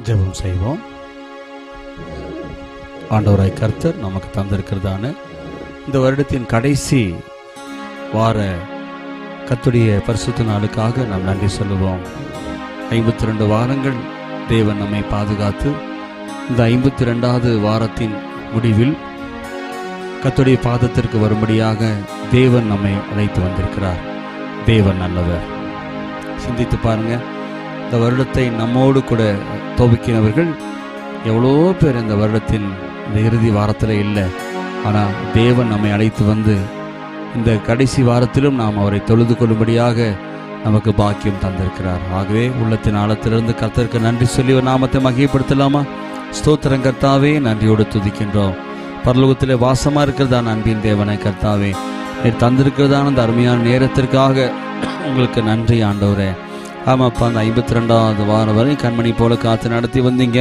ஜெபம் செய்வோம் ஆண்டவராய் கர்த்தர் நமக்கு தந்திருக்கிறதான இந்த வருடத்தின் கடைசி வார கத்துடைய பரிசுத்த நாளுக்காக நாம் நன்றி சொல்லுவோம் ஐம்பத்தி ரெண்டு வாரங்கள் தேவன் நம்மை பாதுகாத்து இந்த ஐம்பத்தி ரெண்டாவது வாரத்தின் முடிவில் கத்துடைய பாதத்திற்கு வரும்படியாக தேவன் நம்மை அழைத்து வந்திருக்கிறார் தேவன் நல்லவர் சிந்தித்து பாருங்க இந்த வருடத்தை நம்மோடு கூட துவக்கினவர்கள் எவ்வளோ பேர் இந்த வருடத்தின் இந்த இறுதி வாரத்தில் இல்லை ஆனால் தேவன் நம்மை அழைத்து வந்து இந்த கடைசி வாரத்திலும் நாம் அவரை தொழுது கொள்ளும்படியாக நமக்கு பாக்கியம் தந்திருக்கிறார் ஆகவே உள்ளத்தின் ஆழத்திலிருந்து கர்த்தருக்கு நன்றி சொல்லி ஒரு நாமத்தை மகிமைப்படுத்தலாமா ஸ்தோத்திரம் கர்த்தாவே நன்றியோடு துதிக்கின்றோம் பரலோகத்திலே வாசமா இருக்கிறதான அன்பின் தேவனை கர்த்தாவே நீர் தந்திருக்கிறதான அந்த அருமையான நேரத்திற்காக உங்களுக்கு நன்றி ஆண்டவரே ஆமாப்பா அந்த ஐம்பத்தி ரெண்டாவது வாரம் வரை கண்மணி போல காத்து நடத்தி வந்தீங்க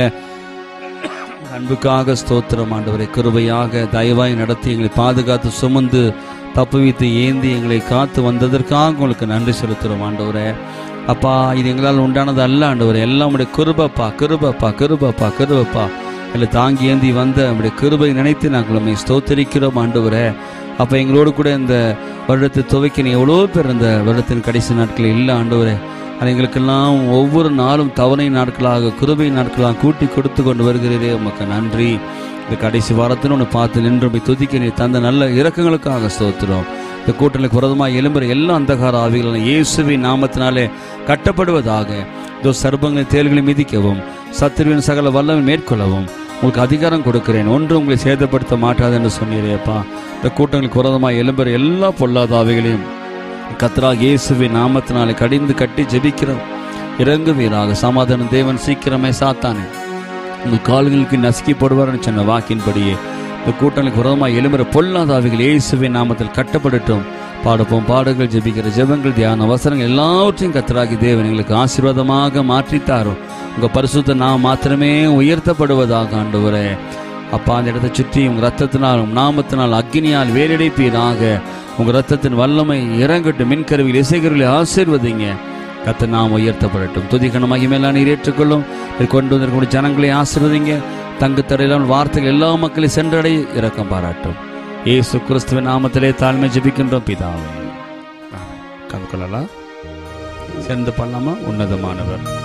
அன்புக்காக ஸ்தோத்திரம் ஆண்டவரை கிருபையாக தயவாய் நடத்தி எங்களை பாதுகாத்து சுமந்து தப்புவித்து ஏந்தி எங்களை காத்து வந்ததற்காக உங்களுக்கு நன்றி செலுத்துகிறோம் ஆண்டவரே அப்பா இது எங்களால் உண்டானது அல்ல ஆண்டவரே எல்லாம் உடைய கிருபப்பா கிருபப்பா கிருபப்பா கிருபப்பா எங்களை தாங்கி ஏந்தி வந்த நம்முடைய கிருபை நினைத்து நாங்கள் உண்மை ஸ்தோத்தரிக்கிறோம் ஆண்டவரே அப்போ எங்களோடு கூட இந்த வருடத்தை துவைக்கணும் எவ்வளோ பேர் இந்த வருடத்தின் கடைசி நாட்களில் இல்லை ஆண்டவரே அது எங்களுக்கெல்லாம் ஒவ்வொரு நாளும் தவணை நாட்களாக கிருபை நாட்களாக கூட்டி கொடுத்து கொண்டு வருகிறீரே உமக்கு நன்றி இந்த கடைசி வாரத்தில் ஒன்று பார்த்து நின்று போய் துதிக்க நீ தந்த நல்ல இறக்கங்களுக்காக ஸ்தோத்திரம் இந்த கூட்டணிக்கு விரதமாக எலும்புற எல்லா அந்தகார ஆவிகளும் இயேசுவின் நாமத்தினாலே கட்டப்படுவதாக இதோ சர்பங்களை தேல்களை மிதிக்கவும் சத்துருவின் சகல வல்லமை மேற்கொள்ளவும் உங்களுக்கு அதிகாரம் கொடுக்கிறேன் ஒன்று உங்களை சேதப்படுத்த மாட்டாது என்று சொன்னீரேப்பா இந்த கூட்டங்களுக்கு விரதமாக எலும்புற எல்லா பொல்லாத ஆவிகளையும் கத்ராக இயேசுவின் நாமத்தினாலே கடிந்து கட்டி ஜெபிக்கிறோம் இறங்குவீராக சமாதான தேவன் சீக்கிரமே சாத்தானே உங்கள் கால்களுக்கு நசுக்கி போடுவார்னு சொன்ன வாக்கின்படியே இந்த கூட்டங்களுக்கு விரோதமாக எழும்புற பொல்லாத ஆவிகள் இயேசுவின் நாமத்தில் கட்டப்படட்டும் பாடுப்போம் பாடுகள் ஜெபிக்கிற ஜெபங்கள் தியான அவசரங்கள் எல்லாவற்றையும் கத்தராகி தேவன் எங்களுக்கு ஆசீர்வாதமாக மாற்றித்தாரும் உங்க பரிசுத்த நாம் மாத்திரமே உயர்த்தப்படுவதாக ஆண்டவரே அப்பா அந்த இடத்தை சுற்றி உங்க ரத்தத்தினால் உங்க நாமத்தினால் அக்னியால் வேலடைப்பீராக உங்க ரத்தத்தின் வல்லமை இறங்கட்டும் மின்கருவியில் இசைக்கருவியில் ஆசீர்வதிங்க கத்த நாம் உயர்த்தப்படட்டும் துதிக்கண மகிமையெல்லாம் நீர் ஏற்றுக்கொள்ளும் இதை கொண்டு வந்திருக்கக்கூடிய ஜனங்களை ஆசீர்வதிங்க தங்கு தடையிலான வார்த்தைகள் எல்லா மக்களையும் சென்றடை இரக்கம் பாராட்டும் ஏசு கிறிஸ்துவின் நாமத்திலே தாழ்மை ஜெபிக்கின்றோம் பிதாவே கண்கொள்ளலாம் சேர்ந்து பண்ணலாமா உன்னதமானவர்